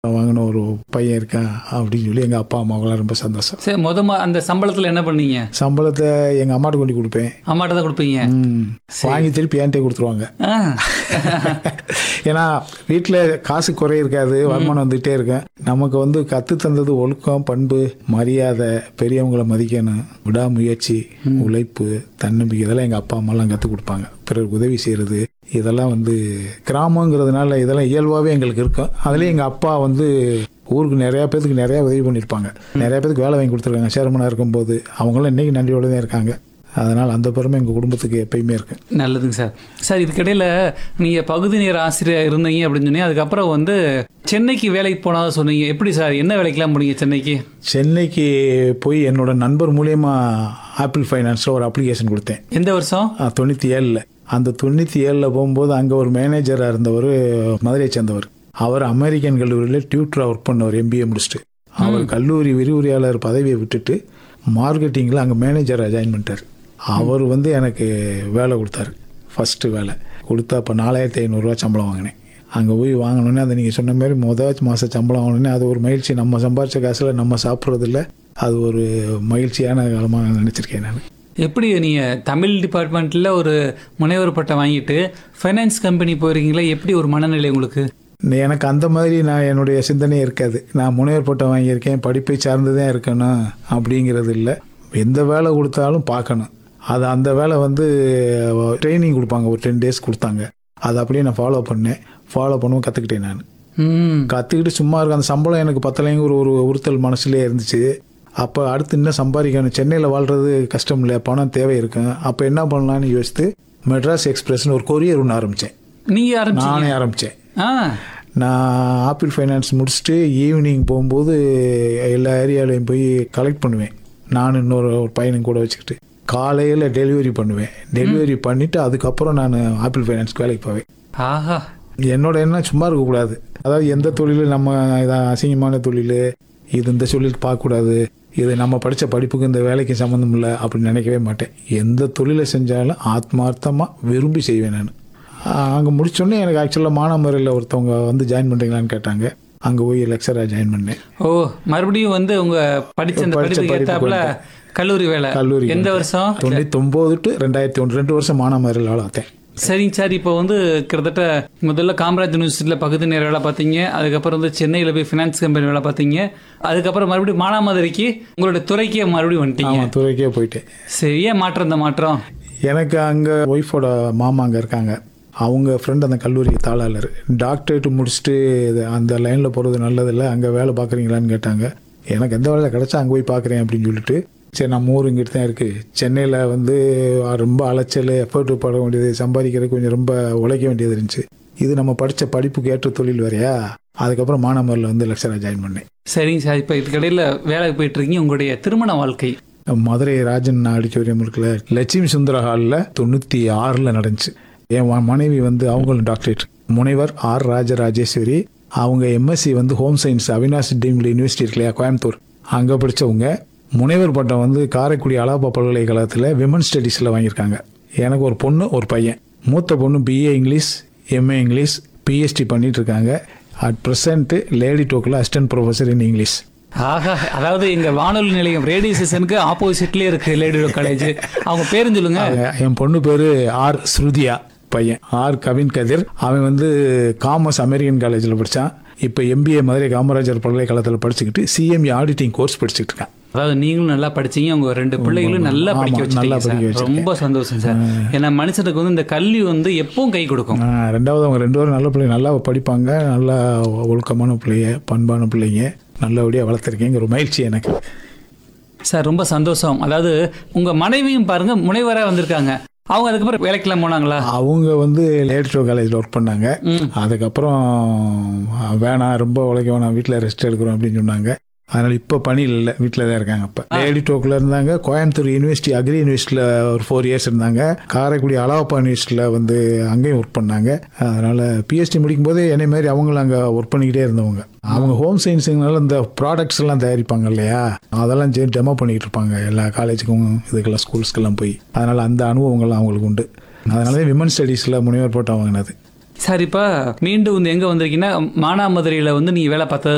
வாங்கின ஒரு பையன் இருக்கான் அப்படின்னு சொல்லி எங்கள் அப்பா அம்மாவெல்லாம் ரொம்ப சந்தோஷம் சரி முத மா- அந்த சம்பளத்தில் என்ன பண்ணீங்க சம்பளத்தை எங்கள் அம்மாட்ட கொண்டு கொடுப்பேன் அம்மாட்ட தான் கொடுப்பீங்க ம், வாங்கி திருப்பி என்கிட்ட கொடுத்துருவாங்க ஆ. ஏன்னா வீட்டில் காசு குறை இருக்காது வருமானம் வந்துகிட்டே இருக்கும் நமக்கு வந்து கற்று தந்தது ஒழுக்கம் பண்பு மரியாதை பெரியவங்களை மதிக்கணும் விடாமுயற்சி உழைப்பு தன்னம்பிக்கை இதெல்லாம் எங்கள் அப்பா அம்மாலாம் கற்றுக் கொடுப்பாங்க பிறருக்கு உதவி செய்கிறது இதெல்லாம் வந்து கிராமங்கிறதுனால இதெல்லாம் இயல்பாகவே எங்களுக்கு இருக்கும் அதுலேயும் எங்கள் அப்பா வந்து ஊருக்கு நிறையா பேத்துக்கு நிறையா உதவி பண்ணியிருப்பாங்க நிறையா பேத்துக்கு வேலை வாங்கி கொடுத்துருக்காங்க சேர்மனாக இருக்கும்போது அவங்களாம் இன்னைக்கு நன்றியோட தான் இருக்காங்க அதனால் அந்த பெருமை எங்கள் குடும்பத்துக்கு எப்பயுமே இருக்கு நல்லதுங்க சார் சார் இதுக்கிடையில் நீங்கள் பகுதி நேர ஆசிரியர் இருந்தீங்க அப்படின்னு சொன்னீங்க அதுக்கப்புறம் வந்து சென்னைக்கு வேலைக்கு போனதா சொன்னீங்க எப்படி சார் என்ன வேலைக்கெல்லாம் போனீங்க சென்னைக்கு சென்னைக்கு போய் என்னோட நண்பர் மூலியமா ஆப்பிள் ஃபைனான்ஸில் ஒரு அப்ளிகேஷன் கொடுத்தேன் எந்த வருஷம் அஹ், தொண்ணூற்றி ஏழில் அந்த தொண்ணூற்றி ஏழில் போகும்போது அங்கே ஒரு மேனேஜராக இருந்தவர் மதுரையை சேர்ந்தவர் அவர் அமெரிக்கன் கல்லூரியில் டியூட்டராக ஒர்க் பண்ணவர் எம்பிஏ முடிச்சுட்டு அவர் கல்லூரி விரிவுரையாளர் பதவியை விட்டுட்டு மார்க்கெட்டிங்கில் அங்கே மேனேஜராக ஜாயின் பண்ணிட்டார் அவர் வந்து எனக்கு வேலை கொடுத்தாரு ஃபஸ்ட்டு வேலை கொடுத்தா அப்போ நாலாயிரத்தி ஐநூறுரூவா சம்பளம் வாங்கினேன் அங்கே போய் வாங்கினோன்னே அதை நீங்கள் சொன்ன மாதிரி முதல் மாதம் சம்பளம் வாங்கினோன்னே அது ஒரு மகிழ்ச்சி நம்ம சம்பாரிச்ச காசில் நம்ம சாப்பிட்றதில்ல அது ஒரு மகிழ்ச்சியான காலமாக நினச்சிருக்கேன் நான் எப்படி நீங்கள் தமிழ் டிபார்ட்மெண்ட்டில் ஒரு முனைவர் பட்டம் வாங்கிட்டு ஃபைனான்ஸ் கம்பெனி போயிருக்கீங்களா எப்படி ஒரு மனநிலை உங்களுக்கு எனக்கு அந்த மாதிரி நான் என்னுடைய சிந்தனையே இருக்காது நான் முனைவர் பட்டம் வாங்கியிருக்கேன் படிப்பை சார்ந்து தான் இருக்கணும் அப்படிங்கிறது இல்லை எந்த வேலை கொடுத்தாலும் பார்க்கணும் அது அந்த வேலை வந்து ட்ரைனிங் கொடுப்பாங்க ஒரு டென் டேஸ் கொடுத்தாங்க அதை அப்படியே நான் ஃபாலோ பண்ணேன் ஃபாலோ பண்ணுவோம் கற்றுக்கிட்டேன் நான் ம் கற்றுக்கிட்டு சும்மா இருக்க அந்த சம்பளம் எனக்கு பத்தலைங்கிற ஒரு உறுத்தல் மனசுலேயே இருந்துச்சு அப்போ அடுத்து இன்னும் சம்பாதிக்கணும் சென்னையில் வாழ்கிறது கஷ்டம் இல்லை பணம் தேவை இருக்கும் அப்போ என்ன பண்ணலான்னு யோசித்து மெட்ராஸ் எக்ஸ்பிரஸ்னு ஒரு கொரியர் ஒன்று ஆரம்பித்தேன் நீங்கள் ஆரம்பிச்சீங்க நானே ஆரம்பித்தேன் ஆ நான் ஆப்பிள் ஃபைனான்ஸ் முடிச்சுட்டு ஈவினிங் போகும்போது எல்லா ஏரியாலையும் போய் கலெக்ட் பண்ணுவேன் நான் இன்னொரு ஒரு பையனும் கூட வச்சுக்கிட்டு காலையில் டெலிவரி பண்ணுவேன் டெலிவரி பண்ணிவிட்டு அதுக்கப்புறம் நான் ஆப்பிள் ஃபைனான்ஸ்க்கு வேலைக்கு போவேன் ஆஹா என்னோட எண்ணம் சும்மா இருக்கக்கூடாது அதாவது எந்த தொழிலும் நம்ம இதான் அசிங்கமான தொழில் இது இந்த தொழில் பார்க்கக்கூடாது இது நம்ம படித்த படிப்புக்கு இந்த வேலைக்கு சம்மந்தம் இல்லை அப்படின்னு நினைக்கவே மாட்டேன் எந்த தொழிலை செஞ்சாலும் ஆத்மார்த்தமாக விரும்பி செய்வேன் நான் அங்கே முடிச்சோடனே எனக்கு ஆக்சுவலாக மானாமரையில் ஒருத்தவங்க வந்து ஜாயின் பண்ணுறீங்களான்னு கேட்டாங்க அங்கே போய் லெக்சராக ஜாயின் பண்ணேன் ஓ மறுபடியும் வந்து உங்க படிச்ச அந்த படிச்ச படிப்புக்கு படிப்புக்கு ஏத்தாப்புல கல்லூரி வேலை கல்லூரி எந்த வருஷம் தொண்ணூத்தொம்போது டு ரெண்டாயிரத்தி ஒன்று ரெண்டு வருஷம் மானாமரையில் வளர்த்தேன் சரிங்க சார் இப்போ வந்து கிட்டத்தட்ட முதல்ல காமராஜ் யூனிவர்சிட்டியில் பகுதி நேர வேலை பார்த்தீங்க அதுக்கப்புறம் வந்து சென்னையில் போய் ஃபினான்ஸ் கம்பெனி வேலை பார்த்தீங்க அதுக்கப்புறம் மறுபடியும் மானாமதுரைக்கு உங்களுடைய துறைக்கே மறுபடியும் வந்துட்டீங்க ஆமாம் துறைக்கே போயிட்டேன் சரி ஏன் மாற்றம் இந்த மாற்றம் எனக்கு அங்கே ஒய்ஃபோட மாமா அங்கே இருக்காங்க அவங்க ஃப்ரெண்ட் அந்த கல்லூரி தாளாளர் டாக்டரேட் முடிச்சுட்டு இது அந்த லைனில் போகிறது நல்லதில்லை அங்கே வேலை பார்க்குறீங்களான்னு கேட்டாங்க எனக்கு எந்த வேலை கிடைச்சா அங்கே போய் பார்க்குறேன் அப்படின்னு சொல்லிட்டு சரி நம்ம ஊர் இங்கிட்டு தான் இருக்குது சென்னையில் வந்து ரொம்ப அலைச்சல் எஃபர்ட் பட வேண்டியது சம்பாதிக்கிறது கொஞ்சம் ரொம்ப உழைக்க வேண்டியது இருந்துச்சு இது நம்ம படித்த படிப்புக்கு ஏற்ற தொழில் வேறையா அதுக்கப்புறம் மானாமரில் வந்து லெக்சராக ஜாயின் பண்ணேன் சரிங்க சார் இப்போ இதுக்கடையில் வேலைக்கு போயிட்டு இருக்கீங்க உங்களுடைய திருமண வாழ்க்கை மதுரை ராஜன் ஆடிட்டோரியம் இருக்குல்ல லட்சுமி சுந்தர ஹாலில் தொண்ணூற்றி ஆறில் நடந்துச்சு என் ம- மனைவி வந்து அவங்களும் டாக்டரேட் முனைவர் ஆர் ராஜராஜேஸ்வரி அவங்க எம்எஸ்சி வந்து home science Avinash deemed university இருக்கு இல்லையா கோயம்புத்தூர் அங்கே படித்தவங்க முனைவர் பட்டம் வந்து காரைக்குடி அலாபா பல்கலைக்கழகத்தில் விமன் ஸ்டடீஸில் வாங்கியிருக்காங்க எனக்கு ஒரு பொண்ணு ஒரு பையன் மூத்த பொண்ணு BA English MA English PhD பண்ணிட்டு இருக்காங்க அட் ப்ரெசன்ட் லேடி டோக்கில் அசிஸ்டன்ட் ப்ரொஃபஸர் இன் இங்கிலீஷ் ஆஹா அதாவது எங்க வானொலி நிலையம் ரேடியோ ஸ்டேஷனுக்கு ஆப்போசிட்லயே இருக்கு லேடி காலேஜ் அவங்க பேரும் சொல்லுங்க என் பொண்ணு பேரு ஆர் ஸ்ருதியா பையன் ஆர் கவின் கதிர் அவன் வந்து காமர்ஸ் அமெரிக்கன் காலேஜில் படித்தான் இப்போ எம்பிஏ மதுரை காமராஜர் பல்கலைக்கழகத்தில் படிச்சுக்கிட்டு சிஎம்இ ஆடிட்டிங் கோர்ஸ் படிச்சுக்கிட்டு இருக்கான் அதாவது நீங்களும் நல்லா படிச்சீங்க உங்க ரெண்டு பிள்ளைகளும் நல்லா ஆமா, படிக்க நல்லா வச்சிருக்கீங்க படிக்க சார். வச்சிருக்கேன். ரொம்ப சந்தோஷம் சார் ஏன்னா மனுஷனுக்கு வந்து இந்த கல்வி வந்து எப்பவும் கை கொடுக்கும் ஆஹ், ரெண்டாவது அவங்க ரெண்டு பேரும் நல்ல பிள்ளைங்க நல்லா படிப்பாங்க நல்லா ஒழுக்கமான பிள்ளைங்க பண்பான பிள்ளைங்க நல்லபடியாக வளர்த்துருக்கேங்க ஒரு மகிழ்ச்சி எனக்கு சார் ரொம்ப சந்தோஷம் அதாவது உங்க மனைவியும் பாருங்க முனைவரா வந்திருக்காங்க அவங்க அதுக்கப்புறம் வேலைக்கெல்லாம் போனாங்களா அவங்க வந்து லேடிட்டோ காலேஜில் ஒர்க் பண்ணாங்க ம். அதுக்கப்புறம் வேணாம் ரொம்ப உழைக்க வேணாம் வீட்டில் ரெஸ்ட் எடுக்கிறோம் அப்படின்னு சொன்னாங்க அதனால் இப்போ பணியில் இல்லை வீட்டில் தான் இருக்காங்க இப்போ லேடிட்டோக்கில் இருந்தாங்க கோயம்புத்தூர் யூனிவர்சிட்டி அக்ரி யூனிவர்சிட்டியில் ஒரு ஃபோர் இயர்ஸ் இருந்தாங்க காரைக்குடி அலாப்பா யூனிவர்சிட்டியில் வந்து அங்கேயும் ஒர்க் பண்ணாங்க அதனால் பிஹெச்டி முடிக்கும் போதே என்னை மாதிரி அவங்களும் அங்கே ஒர்க் பண்ணிக்கிட்டே இருந்தவங்க அவங்க ஹோம் சயின்ஸுங்கனால இந்த ப்ராடக்ட்ஸ் எல்லாம் தயாரிப்பாங்க இல்லையா அதெல்லாம் டெமோ பண்ணிக்கிட்டு இருப்பாங்க எல்லா காலேஜுக்கும் இதுக்கெல்லாம் ஸ்கூல்ஸ்க்கெல்லாம் போய் அதனால் அந்த அனுபவங்கள்லாம் அவங்களுக்கு உண்டு அதனால தான் விமன் ஸ்டடீஸில் முனைவர் போட்டு வாங்கினது சார் இப்போ மீண்டும் வந்து எங்க வந்திருக்கீங்கன்னா மானாமதுரையில வந்து நீங்க வேலை பார்த்ததா